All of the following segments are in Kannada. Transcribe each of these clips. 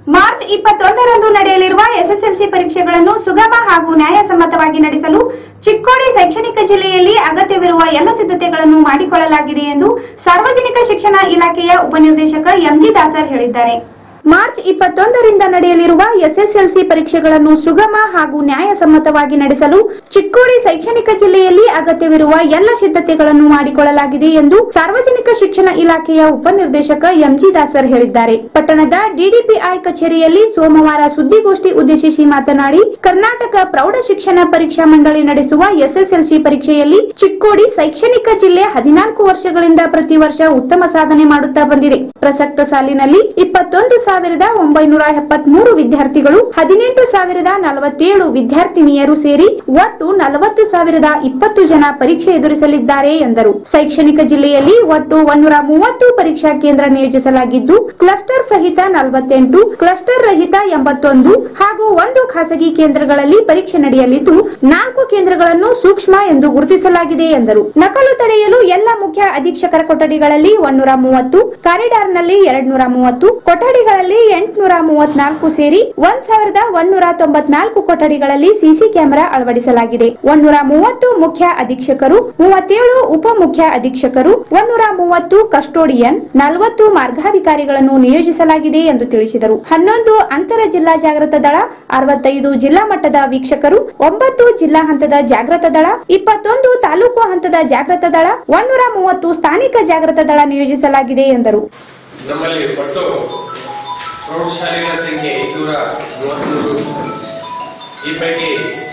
ಮಾರ್ಚ್ ಇಪ್ಪತ್ತೊಂದರಂದು ನಡೆಯಲಿರುವ ಎಸ್ಎಸ್ಎಲ್ಸಿ ಪರೀಕ್ಷೆಗಳನ್ನು ಸುಗಮ ಹಾಗೂ ನ್ಯಾಯಸಮ್ಮತವಾಗಿ ನಡೆಸಲು ಚಿಕ್ಕೋಡಿ ಶೈಕ್ಷಣಿಕ ಜಿಲ್ಲೆಯಲ್ಲಿ ಅಗತ್ಯವಿರುವ ಎಲ್ಲ ಸಿದ್ಧತೆಗಳನ್ನು ಮಾಡಿಕೊಳ್ಳಲಾಗಿದೆ ಎಂದು ಸಾರ್ವಜನಿಕ ಶಿಕ್ಷಣ ಇಲಾಖೆಯ ಉಪನಿರ್ದೇಶಕ ಎಂಜಿ ದಾಸರ್ ಹೇಳಿದ್ದಾರೆ ಮಾರ್ಚ್ ಇಪ್ಪತ್ತೊಂದರಿಂದ ನಡೆಯಲಿರುವ ಎಸ್ಎಸ್ಎಲ್ಸಿ ಪರೀಕ್ಷೆಗಳನ್ನು ಸುಗಮ ಹಾಗೂ ನ್ಯಾಯಸಮ್ಮತವಾಗಿ ನಡೆಸಲು ಚಿಕ್ಕೋಡಿ ಶೈಕ್ಷಣಿಕ ಜಿಲ್ಲೆಯಲ್ಲಿ ಅಗತ್ಯವಿರುವ ಎಲ್ಲ ಸಿದ್ಧತೆಗಳನ್ನು ಮಾಡಿಕೊಳ್ಳಲಾಗಿದೆ ಎಂದು ಸಾರ್ವಜನಿಕ ಶಿಕ್ಷಣ ಇಲಾಖೆಯ ಉಪನಿರ್ದೇಶಕ ಎಂಜಿ ದಾಸರ್ ಹೇಳಿದ್ದಾರೆ ಪಟ್ಟಣದ ಡಿಡಿಪಿಐ ಕಚೇರಿಯಲ್ಲಿ ಸೋಮವಾರ ಸುದ್ದಿಗೋಷ್ಠಿ ಉದ್ದೇಶಿಸಿ ಮಾತನಾಡಿ ಕರ್ನಾಟಕ ಪ್ರೌಢ ಶಿಕ್ಷಣ ಪರೀಕ್ಷಾ ಮಂಡಳಿ ನಡೆಸುವ ಎಸ್ಎಸ್ಎಲ್ಸಿ ಪರೀಕ್ಷೆಯಲ್ಲಿ ಚಿಕ್ಕೋಡಿ ಶೈಕ್ಷಣಿಕ ಜಿಲ್ಲೆ ಹದಿನಾಲ್ಕು ವರ್ಷಗಳಿಂದ ಪ್ರತಿ ವರ್ಷ ಉತ್ತಮ ಸಾಧನೆ ಮಾಡುತ್ತಾ ಬಂದಿದೆ ಪ್ರಸಕ್ತ ಸಾಲಿನಲ್ಲಿ ಇಪ್ಪತ್ತೊಂದು ಸಾವಿರದ ಒಂಬೈನೂರ ಎಪ್ಪತ್ಮೂರು ವಿದ್ಯಾರ್ಥಿಗಳು ಹದಿನೆಂಟು ಸಾವಿರದ ನಲವತ್ತೇಳು ವಿದ್ಯಾರ್ಥಿನಿಯರು ಸೇರಿ ಒಟ್ಟು ನಲವತ್ತು ಸಾವಿರದ ಇಪ್ಪತ್ತು ಜನ ಪರೀಕ್ಷೆ ಎದುರಿಸಲಿದ್ದಾರೆ ಎಂದರು ಶೈಕ್ಷಣಿಕ ಜಿಲ್ಲೆಯಲ್ಲಿ ಒಟ್ಟು ಒನ್ನೂರ ಮೂವತ್ತು ಪರೀಕ್ಷಾ ಕೇಂದ್ರ ನಿಯೋಜಿಸಲಾಗಿದ್ದು ಕ್ಲಸ್ಟರ್ ಸಹಿತ ನಲವತ್ತೆಂಟು ಕ್ಲಸ್ಟರ್ ರಹಿತ ಎಂಬತ್ತೊಂದು ಹಾಗೂ ಒಂದು ಖಾಸಗಿ ಕೇಂದ್ರಗಳಲ್ಲಿ ಪರೀಕ್ಷೆ ನಡೆಯಲಿದ್ದು ನಾಲ್ಕು ಕೇಂದ್ರಗಳನ್ನು ಸೂಕ್ಷ್ಮ ಎಂದು ಗುರುತಿಸಲಾಗಿದೆ ಎಂದರು ನಕಲು ತಡೆಯಲು ಎಲ್ಲ ಮುಖ್ಯ ಅಧೀಕ್ಷಕರ ಕೊಠಡಿಗಳಲ್ಲಿ ಒನ್ನೂರ ಮೂವತ್ತು ಕಾರಿಡಾರ್ನಲ್ಲಿ ಎರಡ್ನೂರ ಮೂವತ್ತು ಕೊಠಡಿಗಳಲ್ಲಿ ಎಂಟುನೂರ ಮೂವತ್ನಾಲ್ಕು ಸೇರಿ ಒಂದ್ ಸಾವಿರದ ಒನ್ನೂರ ತೊಂಬತ್ನಾಲ್ಕು ಕೊಠಡಿಗಳಲ್ಲಿ ಸಿಸಿ ಕ್ಯಾಮೆರಾ ಅಳವಡಿಸಲಾಗಿದೆ ಒನ್ನೂರ ಮೂವತ್ತು ಮುಖ್ಯ ಅಧೀಕ್ಷಕರು ಮೂವತ್ತೇಳು ಉಪ ಮುಖ್ಯ ಅಧೀಕ್ಷಕರು ಒನ್ನೂರ ಮೂವತ್ತು ಕಸ್ಟೋಡಿಯನ್ ನಲವತ್ತು ಮಾರ್ಗಾಧಿಕಾರಿಗಳನ್ನು ನಿಯೋಜಿಸಲಾಗಿದೆ ಎಂದು ತಿಳಿಸಿದರು ಹನ್ನೊಂದು ಅಂತರ ಜಿಲ್ಲಾ ಜಾಗೃತ ದಳ ಅರವತ್ತೈದು ಜಿಲ್ಲಾ ಮಟ್ಟದ ವೀಕ್ಷಕರು ಒಂಬತ್ತು ಜಿಲ್ಲಾ ಹಂತದ ಜಾಗೃತ ದಳ ಇಪ್ಪತ್ತೊಂದು ತಾಲೂಕು ಹಂತದ ಜಾಗೃತ ದಳ ಒನ್ನೂರ ಮೂವತ್ತು ಸ್ಥಾನಿಕ ಜಾಗೃತ ದಳ ನಿಯೋಜಿಸಲಾಗಿದೆ ಎಂದರು ನಮ್ಮಲ್ಲಿ ಒಟ್ಟು ಪ್ರೌಢಶಾಲೆಗಳ ಸಂಖ್ಯೆ ಐನೂರ ಮೂವತ್ಮೂರು ಈ ಪೈಕಿ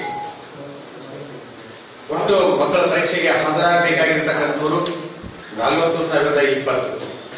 ಒಟ್ಟು ಮಕ್ಕಳ ಪರೀಕ್ಷೆಗೆ ಹಾಜರಾಗಬೇಕಾಗಿರ್ತಕ್ಕಂಥವರು ನಲವತ್ತು ಸಾವಿರದ ಇಪ್ಪತ್ತು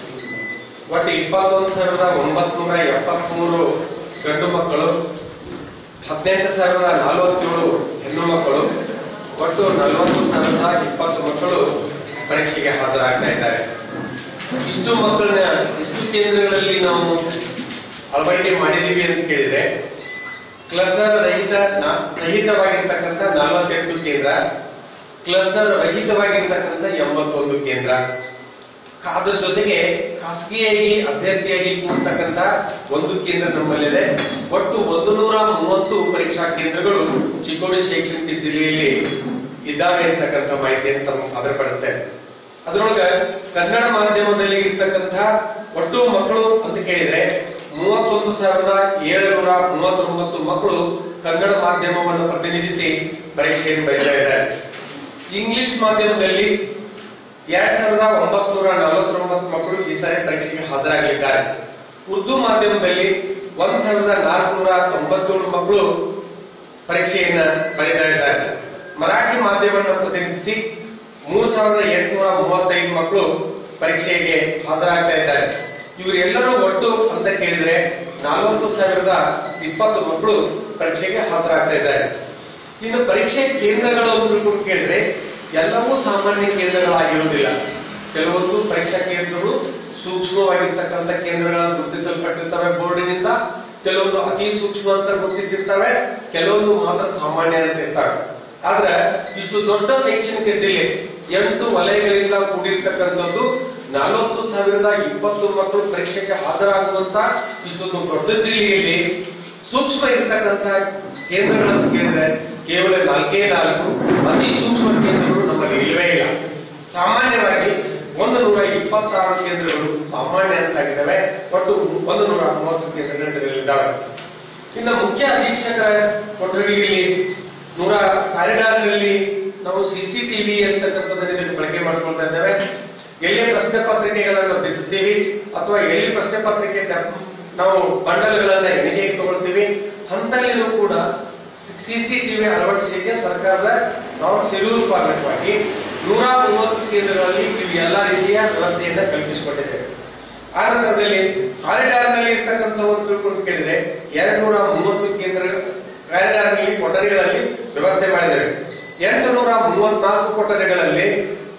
ಒಟ್ಟು ಇಪ್ಪತ್ತೊಂದು ಸಾವಿರದ ಒಂಬತ್ನೂರ ಎಪ್ಪತ್ಮೂರು ಗಂಡು ಮಕ್ಕಳು ಹದಿನೆಂಟು ಸಾವಿರದ ನಲವತ್ತೇಳು ಹೆಣ್ಣು ಮಕ್ಕಳು ಒಟ್ಟು ನಲವತ್ತು ಸಾವಿರದ ಇಪ್ಪತ್ತು ಮಕ್ಕಳು ಪರೀಕ್ಷೆಗೆ ಹಾಜರಾಗ್ತಾ ಇದ್ದಾರೆ ಇಷ್ಟು ಮಕ್ಕಳನ್ನ ಇಷ್ಟು ಕೇಂದ್ರಗಳಲ್ಲಿ ನಾವು ಅಳವಡಿಕೆ ಮಾಡಿದೀವಿ ಅಂತ ಕೇಳಿದ್ರೆ ಕ್ಲಸ್ಟರ್ ರಹಿತ ನ- ಸಹಿತವಾಗಿರ್ತಕ್ಕಂಥ ನಲವತ್ತೆಂಟು ಕೇಂದ್ರ ಕ್ಲಸ್ಟರ್ ರಹಿತವಾಗಿರ್ತಕ್ಕಂಥ ಎಂಬತ್ತೊಂದು ಕೇಂದ್ರ ಅದ್ರ ಜೊತೆಗೆ ಖಾಸಗಿಯಾಗಿ ಅಭ್ಯರ್ಥಿಯಾಗಿ ಕೂರ್ತಕ್ಕಂಥ ಒಂದು ಕೇಂದ್ರ ನಮ್ಮಲ್ಲಿದೆ ಒಟ್ಟು ಒಂದು ನೂರ ಮೂವತ್ತು ಪರೀಕ್ಷಾ ಕೇಂದ್ರಗಳು ಚಿಕ್ಕೋಡಿ ಶೈಕ್ಷಣಿಕ ಜಿಲ್ಲೆಯಲ್ಲಿ ಇದ್ದಾವೆ ಅಂತಕ್ಕಂಥ ಮಾಹಿತಿಯನ್ನು ತಮಗೆ ಸಾದರಪಡಿಸ್ತೇವೆ ಅದರೊಳಗ ಕನ್ನಡ ಮಾಧ್ಯಮದಲ್ಲಿ ಇರ್ತಕ್ಕಂಥ ಒಟ್ಟು ಮಕ್ಕಳು ಅಂತ ಕೇಳಿದ್ರೆ ಮೂವತ್ತೊಂದು ಸಾವಿರದ ಏಳುನೂರ ಮೂವತ್ತೊಂಬತ್ತು ಮಕ್ಕಳು ಕನ್ನಡ ಮಾಧ್ಯಮವನ್ನು ಪ್ರತಿನಿಧಿಸಿ ಪರೀಕ್ಷೆಯನ್ನು ಬರೀತಾ ಇದ್ದಾರೆ ಇಂಗ್ಲಿಷ್ ಮಾಧ್ಯಮದಲ್ಲಿ ಎರಡ್ ಸಾವಿರದ ಒಂಬತ್ನೂರ ನಲವತ್ತೊಂಬತ್ತು ಮಕ್ಕಳು ಈ ಸಾರಿ ಪರೀಕ್ಷೆಗೆ ಹಾಜರಾಗಲಿದ್ದಾರೆ ಉರ್ದು ಮಾಧ್ಯಮದಲ್ಲಿ ಒಂದ್ ಸಾವಿರದ ನಾಲ್ಕುನೂರ ತೊಂಬತ್ತೇಳು ಮಕ್ಕಳು ಪರೀಕ್ಷೆಯನ್ನ ಬರೀತಾ ಇದ್ದಾರೆ ಮರಾಠಿ ಮಾಧ್ಯಮವನ್ನು ಪ್ರತಿನಿಧಿಸಿ ಮೂರು ಸಾವಿರದ ಎಂಟುನೂರ ಮೂವತ್ತೈದು ಮಕ್ಕಳು ಪರೀಕ್ಷೆಗೆ ಹಾಜರಾಗ್ತಾ ಇದ್ದಾರೆ ಇವರೆಲ್ಲರೂ ಒಟ್ಟು ಅಂತ ಕೇಳಿದ್ರೆ ನಲವತ್ತು ಸಾವಿರದ ಇಪ್ಪತ್ತು ಮಕ್ಕಳು ಪರೀಕ್ಷೆಗೆ ಹಾಜರಾಗ್ತಾ ಇದ್ದಾರೆ ಇನ್ನು ಪರೀಕ್ಷೆ ಕೇಂದ್ರಗಳು ಅಂತ ತಿಳ್ಕೊಂಡು ಕೇಳಿದ್ರೆ ಎಲ್ಲವೂ ಸಾಮಾನ್ಯ ಕೇಂದ್ರಗಳಾಗಿರುವುದಿಲ್ಲ ಕೆಲವೊಂದು ಪರೀಕ್ಷಾ ಕೇಂದ್ರಗಳು ಸೂಕ್ಷ್ಮವಾಗಿರ್ತಕ್ಕಂಥ ಕೇಂದ್ರಗಳನ್ನು ಗುರುತಿಸಲ್ಪಟ್ಟಿರ್ತವೆ ಬೋರ್ಡಿನಿಂದ ಕೆಲವೊಂದು ಅತಿ ಸೂಕ್ಷ್ಮ ಅಂತ ಗುರುತಿಸಿರ್ತವೆ ಕೆಲವೊಂದು ಮಾತ್ರ ಸಾಮಾನ್ಯ ಅಂತ ಇರ್ತವೆ ಆದ್ರೆ ಇಷ್ಟು ದೊಡ್ಡ ಶೈಕ್ಷಣಿಕ ಜಿಲ್ಲೆ ಎಂಟು ವಲಯಗಳಿಂದ ಕೂಡಿರ್ತಕ್ಕಂಥದ್ದು ನಲವತ್ತು ಸಾವಿರದ ಇಪ್ಪತ್ತು ಮಕ್ಕಳು ಪರೀಕ್ಷೆಗೆ ಹಾಜರಾಗುವಂತ ಇಷ್ಟೊಂದು ದೊಡ್ಡ ಜಿಲ್ಲೆಯಲ್ಲಿ ಸೂಕ್ಷ್ಮ ಇರತಕ್ಕಂಥ ಕೇಂದ್ರಗಳನ್ನು ಕೇಳಿದ್ರೆ ಕೇವಲ ನಾಲ್ಕೇ ನಾಲ್ಕು ಅತಿ ಸೂಕ್ಷ್ಮ ಕೇಂದ್ರಗಳು ನಮ್ಮಲ್ಲಿ ಇಲ್ಲವೇ ಇಲ್ಲ ಸಾಮಾನ್ಯವಾಗಿ ಒಂದು ನೂರ ಇಪ್ಪತ್ತಾರು ಕೇಂದ್ರಗಳು ಸಾಮಾನ್ಯ ಅಂತಾಗಿದ್ದಾವೆ ಒಟ್ಟು ಒಂದು ನೂರ ಮೂವತ್ತು ಕೇಂದ್ರಗಳು ಇದರಲ್ಲಿದ್ದಾವೆ ಇನ್ನು ಮುಖ್ಯ ಅಧೀಕ್ಷಕರ ಕೊಠಡಿಯಲ್ಲಿ ನೂರ ಕಾರಿಡಾರ್ನಲ್ಲಿ ನಾವು ಸಿಸಿಟಿವಿ ಅಂತಕ್ಕಂಥದ್ದನ್ನು ಇದಕ್ಕೆ ಬಳಕೆ ಮಾಡಿಕೊಳ್ತಾ ಇದ್ದೇವೆ ಎಲ್ಲಿ ಪ್ರಶ್ನೆ ಪತ್ರಿಕೆಗಳನ್ನು ಬಿಚ್ಚುತ್ತೀವಿ ಅಥವಾ ಎಲ್ಲಿ ಪ್ರಶ್ನೆ ಪತ್ರಿಕೆ ತ- ನಾವು ಬಂಡಲ್ಗಳನ್ನ ಎಣಿಕೆಗೆ ತಗೊಳ್ತೀವಿ ಅಂತಲ್ಲಿನೂ ಕೂಡ ಸಿಸಿಟಿವಿ ಅಳವಡಿಸಲಿಕ್ಕೆ ಸರ್ಕಾರದ ನಾವು ಶಿರೂಪಾರ್ಗವಾಗಿ ನೂರ ಮೂವತ್ತು ಕೇಂದ್ರಗಳಲ್ಲಿ ಇವು ಎಲ್ಲ ರೀತಿಯ ವ್ಯವಸ್ಥೆಯನ್ನ ಕಲ್ಪಿಸಿಕೊಂಡಿದ್ದೇವೆ ಆ ನಂತರದಲ್ಲಿ ಕಾರಿಡಾರ್ನಲ್ಲಿ ಇರ್ತಕ್ಕಂಥವನ್ನು ತಿಳ್ಕೊಂಡು ಕೇಳಿದ್ರೆ ಎರಡು ನೂರ ಮೂವತ್ತು ಕೇಂದ್ರ ಕಾರಿಡಾರ್ನಲ್ಲಿ ಕೊಠಡಿಗಳಲ್ಲಿ ವ್ಯವಸ್ಥೆ ಮಾಡಿದ್ದೇವೆ ಎಂಟು ನೂರ ಮೂವತ್ನಾಲ್ಕು ಕೊಠಡಿಗಳಲ್ಲಿ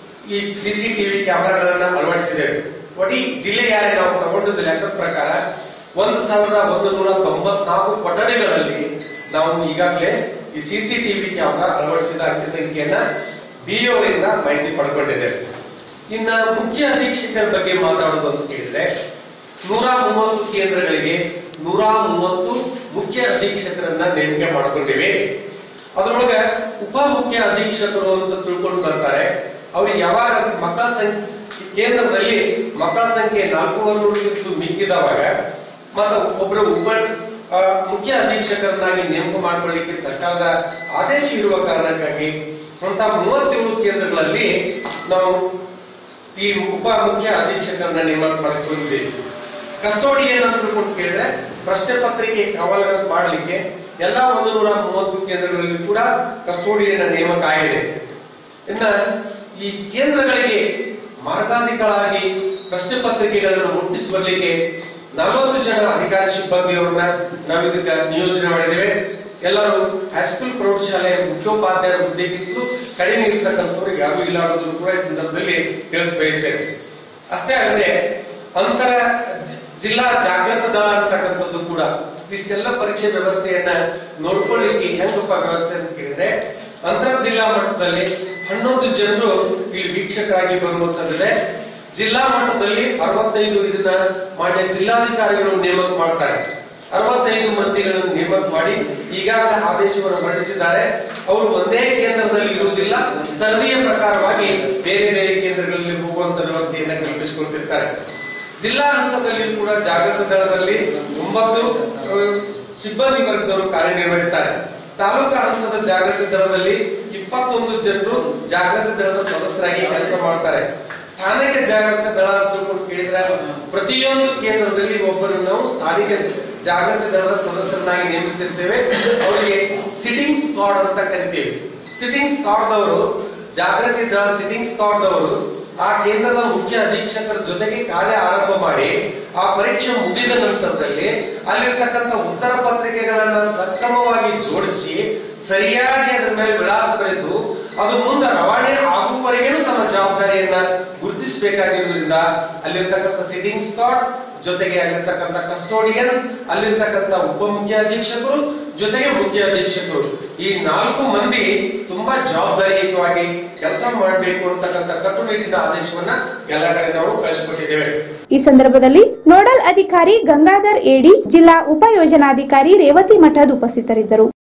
ಈ ಸಿಸಿಟಿವಿ ಕ್ಯಾಮೆರಾಗಳನ್ನ ಅಳವಡಿಸಿದ್ದೇವೆ ಒಡಿ ಜಿಲ್ಲೆಯಾರೆ ನಾವು ತಗೊಂಡಿದ್ದ ಲೆಕ್ಕದ ಪ್ರಕಾರ ಒಂದು ಸಾವಿರದ ಒಂದು ನೂರ ತೊಂಬತ್ನಾಲ್ಕು ಕೊಠಡಿಗಳಲ್ಲಿ ನಾವು ಈಗಾಗಲೇ ಈ ಸಿಸಿಟಿವಿ ಕ್ಯಾಮೆರಾ ಅಳವಡಿಸಿದ ಅಂಕಿ ಸಂಖ್ಯೆಯನ್ನ ಬಿಒರಿಂದ ಮಾಹಿತಿ ಪಡ್ಕೊಂಡಿದ್ದೇವೆ ಇನ್ನ ಮುಖ್ಯ ಅಧೀಕ್ಷಕರ ಬಗ್ಗೆ ಮಾತಾಡೋದು ಅಂತ ಕೇಳಿದ್ರೆ ನೂರ ಮೂವತ್ತು ಕೇಂದ್ರಗಳಿಗೆ ನೂರ ಮೂವತ್ತು ಮುಖ್ಯ ಅಧೀಕ್ಷಕರನ್ನ ನೇಮಕ ಮಾಡಿಕೊಂಡಿವೆ ಅದರೊಳಗೆ ಉಪ ಮುಖ್ಯ ಅಧೀಕ್ಷಕರು ಅಂತ ತಿಳ್ಕೊಂಡು ಬರ್ತಾರೆ ಅವ್ರಿಗೆ ಯಾವಾಗ ಮಕ್ಕಳ ಸಂಖ್ಯೆ ಕೇಂದ್ರದಲ್ಲಿ ಮಕ್ಕಳ ಸಂಖ್ಯೆ ನಾಲ್ಕೂವರೆಗಿಂತ ಮಿಕ್ಕಿದವಾಗ ಮತ್ತು ಒಬ್ಬರು ಉಪ ಆ, ಮುಖ್ಯ ಅಧೀಕ್ಷಕರನ್ನಾಗಿ ನೇಮಕ ಮಾಡಿಕೊಳ್ಳಿಕ್ಕೆ ಸರ್ಕಾರದ ಆದೇಶ ಇರುವ ಕಾರಣಕ್ಕಾಗಿ ಅಂತ ಮೂವತ್ತೇಳು ಕೇಂದ್ರಗಳಲ್ಲಿ ನಾವು ಈ ಉಪ ಮುಖ್ಯ ಅಧೀಕ್ಷಕರನ್ನ ನೇಮಕ ಮಾಡಿಕೊಂಡಿದ್ದೀವಿ ಕಸ್ಟೋಡಿಯನ್ ಅಂತ ತಿಳ್ಕೊಂಡು ಕೇಳಿದ್ರೆ ಪ್ರಶ್ನೆ ಪತ್ರಿಕೆ ಅವಲೋಕನ ಮಾಡಲಿಕ್ಕೆ ಎಲ್ಲ ಒಂದು ನೂರ ಮೂವತ್ತು ಕೇಂದ್ರಗಳಲ್ಲಿ ಕೂಡ ಕಸ್ಟೋಡಿಯನ್ ನೇಮಕ ಆಗಿದೆ ಇನ್ನ ಈ ಕೇಂದ್ರಗಳಿಗೆ ಮಾರ್ಗಾಧಿಕಳಾಗಿ ಪ್ರಶ್ನೆ ಪತ್ರಿಕೆಗಳನ್ನು ಮುಟ್ಟಿಸಿ ಬರ್ಲಿಕ್ಕೆ ನಲವತ್ತು ಜನ ಅಧಿಕಾರಿ ಸಿಬ್ಬಂದಿಯವರನ್ನ ನಾವು ಇದಕ್ಕೆ ನಿಯೋಜನೆ ಮಾಡಿದ್ದೇವೆ ಎಲ್ಲರೂ ಹೈಸ್ಕೂಲ್ ಪ್ರೌಢಶಾಲೆಯ ಮುಖ್ಯೋಪಾಧ್ಯಾಯರ ಹುದ್ದೆಗಿಂತಲೂ ಕಡಿಮೆ ಇರ್ತಕ್ಕಂಥವ್ರಿಗೆ ಯಾರು ಇಲ್ಲ ಅನ್ನೋದನ್ನು ಕೂಡ ಈ ಸಂದರ್ಭದಲ್ಲಿ ತಿಳಿಸಬಯಸ್ತೇನೆ ಅಷ್ಟೇ ಅಲ್ಲದೆ ಅಂತರ ಜಿ- ಜಿಲ್ಲಾ ಜಾಗೃತ ದಳ ಅಂತಕ್ಕಂಥದ್ದು ಕೂಡ ಇಷ್ಟೆಲ್ಲ ಪರೀಕ್ಷೆ ವ್ಯವಸ್ಥೆಯನ್ನ ನೋಡ್ಕೊಳ್ಳಿಕ್ಕೆ ಹೆಂಗಪ್ಪ ವ್ಯವಸ್ಥೆ ಅಂತ ಕೇಳಿದ್ರೆ ಅಂತರ ಜಿಲ್ಲಾ ಮಟ್ಟದಲ್ಲಿ ಹನ್ನೊಂದು ಜನರು ಇಲ್ಲಿ ವೀಕ್ಷಕರಾಗಿ ಬರುವಂತದ್ದಿದೆ ಜಿಲ್ಲಾ ಮಟ್ಟದಲ್ಲಿ ಅರವತ್ತೈದು ಇದನ್ನ ಮಾನ್ಯ ಜಿಲ್ಲಾಧಿಕಾರಿಗಳು ನೇಮಕ ಮಾಡ್ತಾರೆ ಅರವತ್ತೈದು ಮಂದಿಗಳನ್ನು ನೇಮಕ ಮಾಡಿ ಈಗಾಗಲೇ ಆದೇಶವನ್ನು ಹೊರಡಿಸಿದ್ದಾರೆ ಅವರು ಒಂದೇ ಕೇಂದ್ರದಲ್ಲಿ ಇರುವುದಿಲ್ಲ ಸರದಿಯ ಪ್ರಕಾರವಾಗಿ ಬೇರೆ ಬೇರೆ ಕೇಂದ್ರಗಳಲ್ಲಿ ಹೋಗುವಂತ ವ್ಯವಸ್ಥೆಯನ್ನು ಕಲ್ಪಿಸಿಕೊಳ್ತಿರ್ತಾರೆ ಜಿಲ್ಲಾ ಹಂತದಲ್ಲಿ ಕೂಡ ಜಾಗೃತ ದಳದಲ್ಲಿ ಒಂಬತ್ತು ಆ, ಸಿಬ್ಬಂದಿ ವರ್ಗದವರು ಕಾರ್ಯನಿರ್ವಹಿಸ್ತಾರೆ ತಾಲೂಕಾ ಹಂತದ ಜಾಗೃತಿ ದಳದಲ್ಲಿ ಇಪ್ಪತ್ತೊಂದು ಜನರು ಜಾಗೃತಿ ದಳದ ಸದಸ್ಯರಾಗಿ ಕೆಲಸ ಮಾಡ್ತಾರೆ ಸ್ಥಾನಿಕ ಜಾಗೃತ ದಳ ಅಂತ ತಿಳ್ಕೊಂಡು ಕೇಳಿದ್ರೆ ಪ್ರತಿಯೊಂದು ಕೇಂದ್ರದಲ್ಲಿ ಒಬ್ಬರು ನಾವು ಸ್ಥಾನಿಕ ಜಾಗೃತಿ ದಳದ ಸದಸ್ಯರನ್ನಾಗಿ ನೇಮಿಸ್ತಿರ್ತೇವೆ ಅವರಿಗೆ ಸಿಟಿಂಗ್ ಸ್ಕ್ವಾಡ್ ಅಂತ ಕರಿತೀವಿ ಸಿಟಿಂಗ್ ಸ್ಕ್ವಾಡ್ದವರು ಜಾಗೃತಿ ದಳ ಸಿಟಿಂಗ್ ಸ್ಕ್ವಾಡ್ದವರು ಆ ಕೇಂದ್ರದ ಮುಖ್ಯ ಅಧೀಕ್ಷಕರ ಜೊತೆಗೆ ಕಾರ್ಯ ಆರಂಭ ಮಾಡಿ ಆ ಪರೀಕ್ಷೆ ಮುಗಿದ ನಂತರದಲ್ಲಿ ಅಲ್ಲಿರ್ತಕ್ಕಂಥ ಉತ್ತರ ಪತ್ರಿಕೆಗಳನ್ನ ಸಕ್ರಮವಾಗಿ ಜೋಡಿಸಿ ಸರಿಯಾಗಿ ಅದರ ಮೇಲೆ ವಿಳಾಸ ಬರೆದು ಅದು ಮುಂದೆ ರವಾನೆ ಆಗುವವರೆಗೂ ತಮ್ಮ ಜವಾಬ್ದಾರಿಯನ್ನ ಗುರುತಿಸಬೇಕಾಗಿರುವುದರಿಂದ ಅಲ್ಲಿರ್ತಕ್ಕಂಥ ಸಿಟಿಂಗ್ ಸ್ಕಾಟ್ ಜೊತೆಗೆ ಅಲ್ಲಿರ್ತಕ್ಕಂಥ ಕಸ್ಟೋಡಿಯನ್ ಅಲ್ಲಿರ್ತಕ್ಕಂಥ ಉಪಮುಖ್ಯ ಅಧೀಕ್ಷಕರು ಜೊತೆಗೆ ಮುಖ್ಯ ಅಧೀಕ್ಷಕರು ಈ ನಾಲ್ಕು ಮಂದಿ ತುಂಬಾ ಜವಾಬ್ದಾರಿಯುತವಾಗಿ ಕೆಲಸ ಮಾಡಬೇಕು ಅಂತಕ್ಕಂಥ ಕಟ್ಟುನಿಟ್ಟಿನ ಆದೇಶವನ್ನ ಎಲ್ಲ ಕಡೆ ನಾವು ಕಳಿಸಿಕೊಟ್ಟಿದ್ದೇವೆ ಈ ಸಂದರ್ಭದಲ್ಲಿ ನೋಡಲ್ ಅಧಿಕಾರಿ ಗಂಗಾಧರ್ ಏಡಿ ಜಿಲ್ಲಾ ಉಪ ಯೋಜನಾಧಿಕಾರಿ ರೇವತಿ ಮಠದ್ ಉಪಸ್ಥಿತರಿದ್ದರು